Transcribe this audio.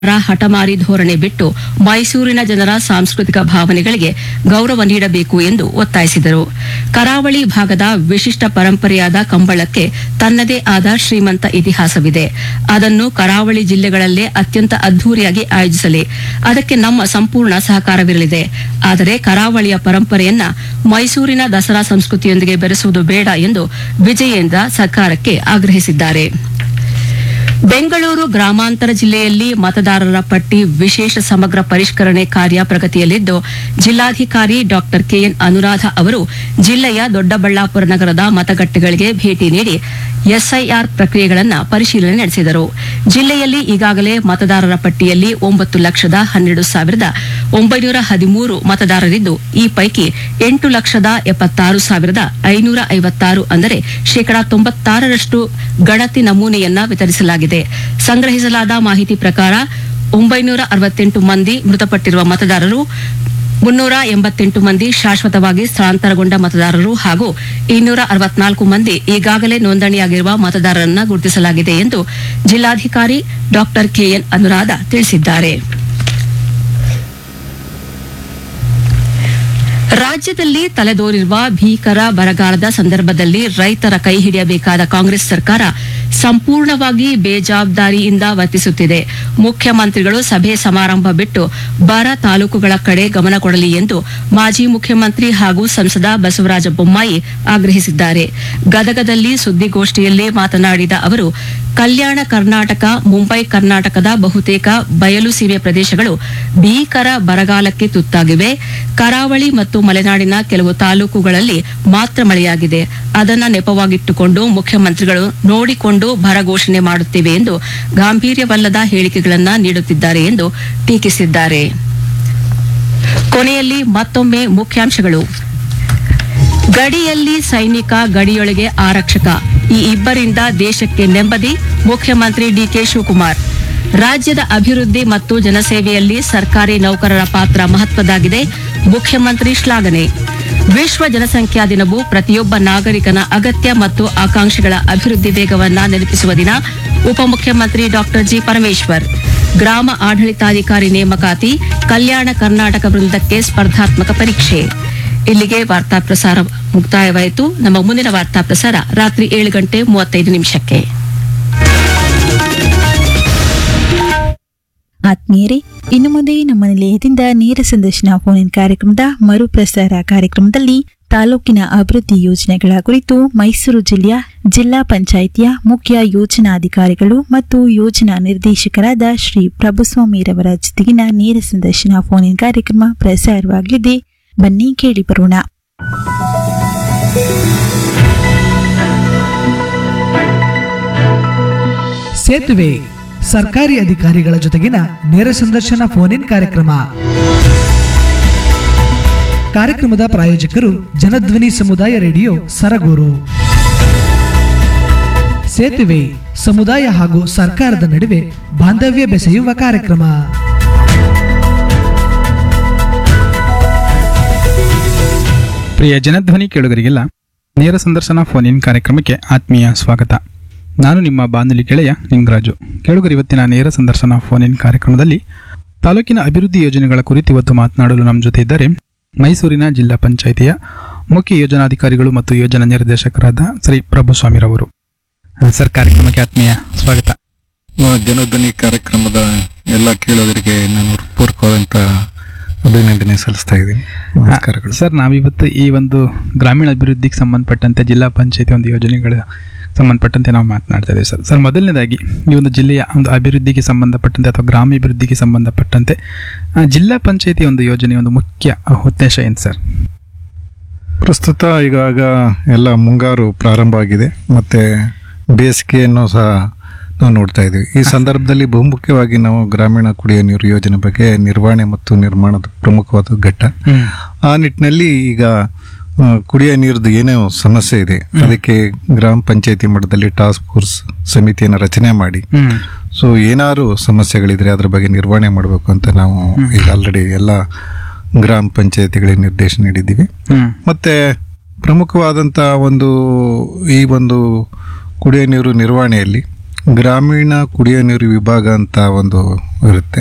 ರ ಹಠಮಾರಿ ಧೋರಣೆ ಬಿಟ್ಟು ಮೈಸೂರಿನ ಜನರ ಸಾಂಸ್ಕೃತಿಕ ಭಾವನೆಗಳಿಗೆ ಗೌರವ ನೀಡಬೇಕು ಎಂದು ಒತ್ತಾಯಿಸಿದರು ಕರಾವಳಿ ಭಾಗದ ವಿಶಿಷ್ಟ ಪರಂಪರೆಯಾದ ಕಂಬಳಕ್ಕೆ ತನ್ನದೇ ಆದ ಶ್ರೀಮಂತ ಇತಿಹಾಸವಿದೆ ಅದನ್ನು ಕರಾವಳಿ ಜಿಲ್ಲೆಗಳಲ್ಲೇ ಅತ್ಯಂತ ಅದ್ದೂರಿಯಾಗಿ ಆಯೋಜಿಸಲಿ ಅದಕ್ಕೆ ನಮ್ಮ ಸಂಪೂರ್ಣ ಸಹಕಾರವಿರಲಿದೆ ಆದರೆ ಕರಾವಳಿಯ ಪರಂಪರೆಯನ್ನ ಮೈಸೂರಿನ ದಸರಾ ಸಂಸ್ಕೃತಿಯೊಂದಿಗೆ ಬೆರೆಸುವುದು ಬೇಡ ಎಂದು ವಿಜಯೇಂದ್ರ ಸರ್ಕಾರಕ್ಕೆ ಆಗ್ರಹಿಸಿದ್ದಾರೆ ಬೆಂಗಳೂರು ಗ್ರಾಮಾಂತರ ಜಿಲ್ಲೆಯಲ್ಲಿ ಮತದಾರರ ಪಟ್ಟಿ ವಿಶೇಷ ಸಮಗ್ರ ಪರಿಷ್ಕರಣೆ ಕಾರ್ಯ ಪ್ರಗತಿಯಲ್ಲಿದ್ದು ಜಿಲ್ಲಾಧಿಕಾರಿ ಡಾ ಕೆಎನ್ ಅನುರಾಧ ಅವರು ಜಿಲ್ಲೆಯ ದೊಡ್ಡಬಳ್ಳಾಪುರ ನಗರದ ಮತಗಟ್ಟೆಗಳಿಗೆ ಭೇಟಿ ನೀಡಿ ಎಸ್ಐಆರ್ ಪ್ರಕ್ರಿಯೆಗಳನ್ನು ಪರಿಶೀಲನೆ ನಡೆಸಿದರು ಜಿಲ್ಲೆಯಲ್ಲಿ ಈಗಾಗಲೇ ಮತದಾರರ ಪಟ್ಟಿಯಲ್ಲಿ ಒಂಬತ್ತು ಲಕ್ಷದ ಹನ್ನೆರಡು ಸಾವಿರದ ಒಂಬೈನೂರ ಹದಿಮೂರು ಮತದಾರರಿದ್ದು ಈ ಪೈಕಿ ಎಂಟು ಲಕ್ಷದ ಎಪ್ಪತ್ತಾರು ಸಾವಿರದ ಐನೂರ ಐವತ್ತಾರು ಅಂದರೆ ಶೇಕಡಾ ತೊಂಬತ್ತಾರರಷ್ಟು ಗಣತಿ ನಮೂನೆಯನ್ನ ವಿತರಿಸಲಾಗಿದೆ ಸಂಗ್ರಹಿಸಲಾದ ಮಾಹಿತಿ ಪ್ರಕಾರ ಒಂಬೈನೂರ ಅರವತ್ತೆಂಟು ಮಂದಿ ಮೃತಪಟ್ಟಿರುವ ಮತದಾರರು ಮುನ್ನೂರ ಎಂಬತ್ತೆಂಟು ಮಂದಿ ಶಾಶ್ವತವಾಗಿ ಸ್ಥಳಾಂತರಗೊಂಡ ಮತದಾರರು ಹಾಗೂ ಇನ್ನೂರ ಅರವತ್ನಾಲ್ಕು ಮಂದಿ ಈಗಾಗಲೇ ನೋಂದಣಿಯಾಗಿರುವ ಮತದಾರರನ್ನ ಗುರುತಿಸಲಾಗಿದೆ ಎಂದು ಜಿಲ್ಲಾಧಿಕಾರಿ ಡಾ ಕೆಎನ್ ಅನುರಾಧ ತಿಳಿಸಿದ್ದಾರೆ ರಾಜ್ಯದಲ್ಲಿ ತಲೆದೋರಿರುವ ಭೀಕರ ಬರಗಾಲದ ಸಂದರ್ಭದಲ್ಲಿ ರೈತರ ಕೈ ಹಿಡಿಯಬೇಕಾದ ಕಾಂಗ್ರೆಸ್ ಸರ್ಕಾರ ಸಂಪೂರ್ಣವಾಗಿ ಬೇಜವಾಬ್ದಾರಿಯಿಂದ ವರ್ತಿಸುತ್ತಿದೆ ಮುಖ್ಯಮಂತ್ರಿಗಳು ಸಭೆ ಸಮಾರಂಭ ಬಿಟ್ಟು ಬರ ತಾಲೂಕುಗಳ ಕಡೆ ಗಮನ ಕೊಡಲಿ ಎಂದು ಮಾಜಿ ಮುಖ್ಯಮಂತ್ರಿ ಹಾಗೂ ಸಂಸದ ಬಸವರಾಜ ಬೊಮ್ಮಾಯಿ ಆಗ್ರಹಿಸಿದ್ದಾರೆ ಗದಗದಲ್ಲಿ ಸುದ್ದಿಗೋಷ್ಠಿಯಲ್ಲಿ ಮಾತನಾಡಿದ ಅವರು ಕಲ್ಯಾಣ ಕರ್ನಾಟಕ ಮುಂಬೈ ಕರ್ನಾಟಕದ ಬಹುತೇಕ ಬಯಲು ಸೀಮೆ ಪ್ರದೇಶಗಳು ಭೀಕರ ಬರಗಾಲಕ್ಕೆ ತುತ್ತಾಗಿವೆ ಕರಾವಳಿ ಮತ್ತು ಮಲೆನಾಡಿನ ಕೆಲವು ತಾಲೂಕುಗಳಲ್ಲಿ ಮಾತ್ರ ಮಳೆಯಾಗಿದೆ ಅದನ್ನ ನೆಪವಾಗಿಟ್ಟುಕೊಂಡು ಮುಖ್ಯಮಂತ್ರಿಗಳು ನೋಡಿಕೊಂಡು ಭರಘೋಷಣೆ ಮಾಡುತ್ತಿವೆ ಎಂದು ಗಾಂಭೀರ್ಯವಲ್ಲದ ಹೇಳಿಕೆಗಳನ್ನು ನೀಡುತ್ತಿದ್ದಾರೆ ಎಂದು ಟೀಕಿಸಿದ್ದಾರೆ ಕೊನೆಯಲ್ಲಿ ಮತ್ತೊಮ್ಮೆ ಮುಖ್ಯಾಂಶಗಳು ಗಡಿಯಲ್ಲಿ ಸೈನಿಕ ಗಡಿಯೊಳಗೆ ಆರಕ್ಷಕ ಈ ಇಬ್ಬರಿಂದ ದೇಶಕ್ಕೆ ನೆಮ್ಮದಿ ಮುಖ್ಯಮಂತ್ರಿ ಡಿಕೆ ಶಿವಕುಮಾರ್ ರಾಜ್ಯದ ಅಭಿವೃದ್ಧಿ ಮತ್ತು ಜನಸೇವೆಯಲ್ಲಿ ಸರ್ಕಾರಿ ನೌಕರರ ಪಾತ್ರ ಮಹತ್ವದಾಗಿದೆ ಮುಖ್ಯಮಂತ್ರಿ ಶ್ಲಾಘನೆ ವಿಶ್ವ ಜನಸಂಖ್ಯಾ ದಿನವು ಪ್ರತಿಯೊಬ್ಬ ನಾಗರಿಕನ ಅಗತ್ಯ ಮತ್ತು ಆಕಾಂಕ್ಷೆಗಳ ಅಭಿವೃದ್ಧಿ ವೇಗವನ್ನ ನೆನಪಿಸುವ ದಿನ ಉಪಮುಖ್ಯಮಂತ್ರಿ ಡಾ ಜಿ ಪರಮೇಶ್ವರ್ ಗ್ರಾಮ ಆಡಳಿತಾಧಿಕಾರಿ ನೇಮಕಾತಿ ಕಲ್ಯಾಣ ಕರ್ನಾಟಕ ವೃಂದಕ್ಕೆ ಸ್ಪರ್ಧಾತ್ಮಕ ಪರೀಕ್ಷೆ ಇಲ್ಲಿಗೆ ವಾರ್ತಾ ಪ್ರಸಾರ ಮುಕ್ತಾಯವಾಯಿತು ನಮ್ಮ ಮುಂದಿನ ವಾರ್ತಾ ಪ್ರಸಾರ ರಾತ್ರಿ ಏಳು ಗಂಟೆ ಮೂವತ್ತೈದು ನಿಮಿಷಕ್ಕೆ ಆತ್ಮೀಯರೇ ಇನ್ನು ಮುಂದೆ ನಮ್ಮ ನಿಲಯದಿಂದ ನೇರ ಸಂದರ್ಶನ ಫೋನ್ ಕಾರ್ಯಕ್ರಮದ ಮರುಪ್ರಸಾರ ಕಾರ್ಯಕ್ರಮದಲ್ಲಿ ತಾಲೂಕಿನ ಅಭಿವೃದ್ಧಿ ಯೋಜನೆಗಳ ಕುರಿತು ಮೈಸೂರು ಜಿಲ್ಲೆಯ ಜಿಲ್ಲಾ ಪಂಚಾಯಿತಿಯ ಮುಖ್ಯ ಯೋಜನಾಧಿಕಾರಿಗಳು ಮತ್ತು ಯೋಜನಾ ನಿರ್ದೇಶಕರಾದ ಶ್ರೀ ಪ್ರಭುಸ್ವಾಮಿರವರ ಜೊತೆಗಿನ ನೇರ ಸಂದರ್ಶನ ಫೋನ್ ಕಾರ್ಯಕ್ರಮ ಪ್ರಸಾರವಾಗಲಿದೆ ಬನ್ನಿ ಕೇಳಿ ಬರೋಣ ಸೇತುವೆ ಸರ್ಕಾರಿ ಅಧಿಕಾರಿಗಳ ಜೊತೆಗಿನ ನೇರ ಸಂದರ್ಶನ ಫೋನ್ ಇನ್ ಕಾರ್ಯಕ್ರಮ ಕಾರ್ಯಕ್ರಮದ ಪ್ರಾಯೋಜಕರು ಜನಧ್ವನಿ ಸಮುದಾಯ ರೇಡಿಯೋ ಸರಗೂರು ಸೇತುವೆ ಸಮುದಾಯ ಹಾಗೂ ಸರ್ಕಾರದ ನಡುವೆ ಬಾಂಧವ್ಯ ಬೆಸೆಯುವ ಕಾರ್ಯಕ್ರಮ ಪ್ರಿಯ ಜನಧ್ವನಿ ಕೇಳುಗರಿಗೆಲ್ಲ ನೇರ ಸಂದರ್ಶನ ಫೋನ್ ಇನ್ ಕಾರ್ಯಕ್ರಮಕ್ಕೆ ಆತ್ಮೀಯ ಸ್ವಾಗತ ನಾನು ನಿಮ್ಮ ಬಾನುಲಿ ಗೆಳೆಯ ನಿಂಗರಾಜು ಕೇಳುಗರು ಇವತ್ತಿನ ನೇರ ಸಂದರ್ಶನ ಫೋನ್ ಇನ್ ಕಾರ್ಯಕ್ರಮದಲ್ಲಿ ತಾಲೂಕಿನ ಅಭಿವೃದ್ಧಿ ಯೋಜನೆಗಳ ಕುರಿತು ಇವತ್ತು ಮಾತನಾಡಲು ನಮ್ಮ ಜೊತೆ ಇದ್ದಾರೆ ಮೈಸೂರಿನ ಜಿಲ್ಲಾ ಪಂಚಾಯಿತಿಯ ಮುಖ್ಯ ಯೋಜನಾಧಿಕಾರಿಗಳು ಮತ್ತು ಯೋಜನಾ ನಿರ್ದೇಶಕರಾದ ಶ್ರೀ ಪ್ರಭುಸ್ವಾಮಿರವರು ಸರ್ ಕಾರ್ಯಕ್ರಮಕ್ಕೆ ಆತ್ಮೀಯ ಸ್ವಾಗತ ಆ, ಜನಧ್ವನಿ ಕಾರ್ಯಕ್ರಮದ ಎಲ್ಲ ಕೇಳೋದರಿಗೆ ನಾನು ಪೂರ್ವಕವಾದಂತ ಅಭಿನಂದನೆ ಸಲ್ಲಿಸ್ತಾ ಇದ್ದೀನಿ ನಮಸ್ಕಾರಗಳು ಸರ್ ನಾವಿವತ್ತು ಈ ಒಂದು ಗ್ರಾಮೀಣ ಅಭಿವೃದ್ಧಿಗೆ ಸಂಬಂಧಪಟ್ಟಂತೆ ಜಿಲ್ಲಾ ಪಂಚಾಯತಿ ಒಂದು ಯೋಜನೆಗಳ ಸಂಬಂಧಪಟ್ಟಂತೆ ನಾವು ಮಾತನಾಡ್ತಾ ಇದ್ದೀವಿ ಸರ್ ಸರ್ ಮೊದಲನೇದಾಗಿ ಈ ಒಂದು ಜಿಲ್ಲೆಯ ಒಂದು ಅಭಿವೃದ್ಧಿಗೆ ಸಂಬಂಧಪಟ್ಟಂತೆ ಅಥವಾ ಗ್ರಾಮಾಭಿವೃದ್ಧಿಗೆ ಸಂಬಂಧಪಟ್ಟಂತೆ ಆ, ಜಿಲ್ಲಾ ಪಂಚಾಯತಿ ಒಂದು ಯೋಜನೆ ಒಂದು ಮುಖ್ಯ ಉದ್ದೇಶ ಏನು ಸರ್ ಪ್ರಸ್ತುತ ಈಗಾಗ ಎಲ್ಲ ಮುಂಗಾರು ಪ್ರಾರಂಭ ಆಗಿದೆ ಮತ್ತೆ ಬೇಸಿಗೆಯನ್ನು ಸಹ ನಾವು ನೋಡ್ತಾ ಇದ್ದೀವಿ ಈ ಸಂದರ್ಭದಲ್ಲಿ ಬಹುಮುಖ್ಯವಾಗಿ ನಾವು ಗ್ರಾಮೀಣ ಕುಡಿಯುವ ನೀರು ಯೋಜನೆ ಬಗ್ಗೆ ನಿರ್ವಹಣೆ ಮತ್ತು ನಿರ್ಮಾಣದ ಪ್ರಮುಖವಾದ ಘಟ್ಟ ಆ ನಿಟ್ಟಿನಲ್ಲಿ ಈಗ ಆ, ಕುಡಿಯುವ ನೀರದ್ದು ಏನೋ ಸಮಸ್ಯೆ ಇದೆ ಅದಕ್ಕೆ ಗ್ರಾಮ ಪಂಚಾಯತಿ ಮಟ್ಟದಲ್ಲಿ ಟಾಸ್ಕ್ ಫೋರ್ಸ್ ಸಮಿತಿಯನ್ನು ರಚನೆ ಮಾಡಿ ಹ್ಮ್ ಸೊ ಏನಾದ್ರು ಸಮಸ್ಯೆಗಳಿದ್ರೆ ಅದ್ರ ಬಗ್ಗೆ ನಿರ್ವಹಣೆ ಮಾಡಬೇಕು ಅಂತ ನಾವು ಈಗ ಆಲ್ರೆಡಿ ಎಲ್ಲ ಗ್ರಾಮ ಪಂಚಾಯತಿಗಳಿಗೆ ನಿರ್ದೇಶನ ನೀಡಿದ್ದೀವಿ ಹ್ಮ್ ಮತ್ತೆ ಪ್ರಮುಖವಾದಂತ ಒಂದು ಈ ಒಂದು ಕುಡಿಯುವ ನೀರು ನಿರ್ವಹಣೆಯಲ್ಲಿ ಗ್ರಾಮೀಣ ಕುಡಿಯೋ ನೀರು ವಿಭಾಗ ಅಂತ ಒಂದು ಇರುತ್ತೆ